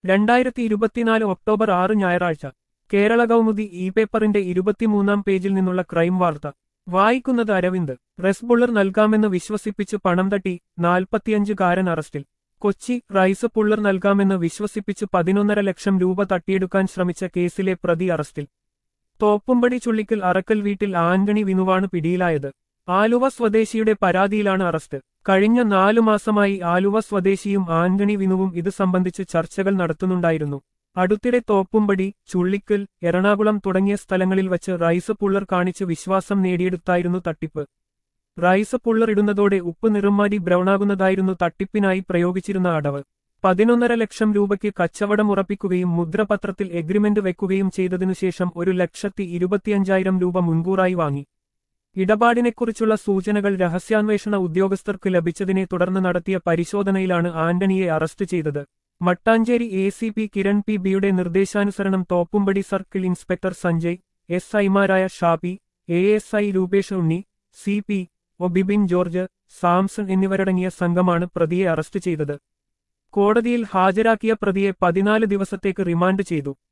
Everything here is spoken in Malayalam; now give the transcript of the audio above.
രണ്ടായിരത്തി ഇരുപത്തിനാല് ഒക്ടോബർ ആറ് ഞായറാഴ്ച കേരള കൗമുദി ഇ പേപ്പറിന്റെ ഇരുപത്തിമൂന്നാം പേജിൽ നിന്നുള്ള ക്രൈം വാർത്ത വായിക്കുന്നത് അരവിന്ദ് റെസ്ബുള്ളർ നൽകാമെന്ന് വിശ്വസിപ്പിച്ച് പണം തട്ടി നാൽപ്പത്തിയഞ്ചുകാരൻ അറസ്റ്റിൽ കൊച്ചി റൈസ് പുള്ളർ നൽകാമെന്ന് വിശ്വസിപ്പിച്ച് പതിനൊന്നര ലക്ഷം രൂപ തട്ടിയെടുക്കാൻ ശ്രമിച്ച കേസിലെ പ്രതി അറസ്റ്റിൽ തോപ്പുംപടി ചുള്ളിക്കൽ അറക്കൽ വീട്ടിൽ ആന്റണി വിനുവാണ് പിടിയിലായത് ആലുവ സ്വദേശിയുടെ പരാതിയിലാണ് അറസ്റ്റ് കഴിഞ്ഞ നാലു മാസമായി ആലുവ സ്വദേശിയും ആന്റണി വിനുവും ഇത് സംബന്ധിച്ച് ചർച്ചകൾ നടത്തുന്നുണ്ടായിരുന്നു അടുത്തിടെ തോപ്പുംപടി ചുള്ളിക്കൽ എറണാകുളം തുടങ്ങിയ സ്ഥലങ്ങളിൽ വച്ച് റൈസ് പുള്ളർ കാണിച്ച് വിശ്വാസം നേടിയെടുത്തായിരുന്നു തട്ടിപ്പ് റൈസ് പുള്ളർ ഇടുന്നതോടെ ഉപ്പ് നിറംമാരി ബ്രൗണാകുന്നതായിരുന്നു തട്ടിപ്പിനായി പ്രയോഗിച്ചിരുന്ന അടവ് പതിനൊന്നര ലക്ഷം രൂപയ്ക്ക് കച്ചവടം ഉറപ്പിക്കുകയും മുദ്രപത്രത്തിൽ എഗ്രിമെന്റ് വെക്കുകയും ചെയ്തതിനുശേഷം ഒരു ലക്ഷത്തി ഇരുപത്തിയഞ്ചായിരം രൂപ മുൻകൂറായി വാങ്ങി ഇടപാടിനെക്കുറിച്ചുള്ള സൂചനകൾ രഹസ്യാന്വേഷണ ഉദ്യോഗസ്ഥർക്ക് ലഭിച്ചതിനെ തുടർന്ന് നടത്തിയ പരിശോധനയിലാണ് ആന്റണിയെ അറസ്റ്റ് ചെയ്തത് Mattancherry A C P Kiran P ബിയുടെ നിർദ്ദേശാനുസരണം Thoppumpady circle inspector Sanjay S ഐമാരായ Shabi A S I Rupesh Unni C P O Bibin George Samson എന്നിവരടങ്ങിയ സംഘമാണ് പ്രതിയെ അറസ്റ്റ് ചെയ്തത് കോടതിയിൽ ഹാജരാക്കിയ പ്രതിയെ പതിനാല് ദിവസത്തേക്ക് റിമാൻഡ് ചെയ്തു